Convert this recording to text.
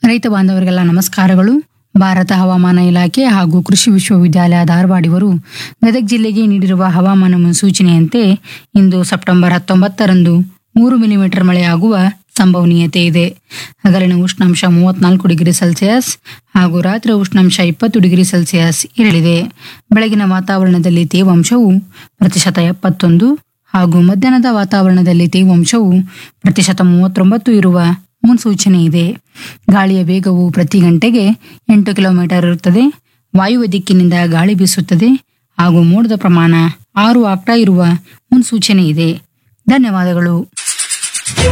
ರೈತ ಬಾಂಧವರಿಗೆಲ್ಲ ನಮಸ್ಕಾರಗಳು ಭಾರತ ಹವಾಮಾನ ಇಲಾಖೆ ಹಾಗೂ ಕೃಷಿ ವಿಶ್ವವಿದ್ಯಾಲಯ ಧಾರವಾಡಿವರು ಗದಗ ಜಿಲ್ಲೆಗೆ ನೀಡಿರುವ ಹವಾಮಾನ ಮುನ್ಸೂಚನೆಯಂತೆ ಇಂದು ಸೆಪ್ಟೆಂಬರ್ ಹತ್ತೊಂಬತ್ತರಂದು ಮೂರು ಮಿಲಿಮೀಟರ್ ಮಳೆಯಾಗುವ ಸಂಭವನೀಯತೆ ಇದೆ ಹಗಲಿನ ಉಷ್ಣಾಂಶ ಮೂವತ್ನಾಲ್ಕು ಡಿಗ್ರಿ ಸೆಲ್ಸಿಯಸ್ ಹಾಗೂ ರಾತ್ರಿ ಉಷ್ಣಾಂಶ ಇಪ್ಪತ್ತು ಡಿಗ್ರಿ ಸೆಲ್ಸಿಯಸ್ ಇರಲಿದೆ ಬೆಳಗಿನ ವಾತಾವರಣದಲ್ಲಿ ತೇವಾಂಶವು ಪ್ರತಿಶತ ಎಪ್ಪತ್ತೊಂದು ಹಾಗೂ ಮಧ್ಯಾಹ್ನದ ವಾತಾವರಣದಲ್ಲಿ ತೇವಾಂಶವು ಪ್ರತಿಶತ ಮೂವತ್ತೊಂಬತ್ತು ಇರುವ ಮುನ್ಸೂಚನೆ ಇದೆ ಗಾಳಿಯ ವೇಗವು ಪ್ರತಿ ಗಂಟೆಗೆ ಎಂಟು ಕಿಲೋಮೀಟರ್ ಇರುತ್ತದೆ ವಾಯುವ್ಯ ದಿಕ್ಕಿನಿಂದ ಗಾಳಿ ಬೀಸುತ್ತದೆ ಹಾಗೂ ಮೋಡದ ಪ್ರಮಾಣ ಆರು ಆಗ್ತಾ ಇರುವ ಮುನ್ಸೂಚನೆ ಇದೆ ಧನ್ಯವಾದಗಳು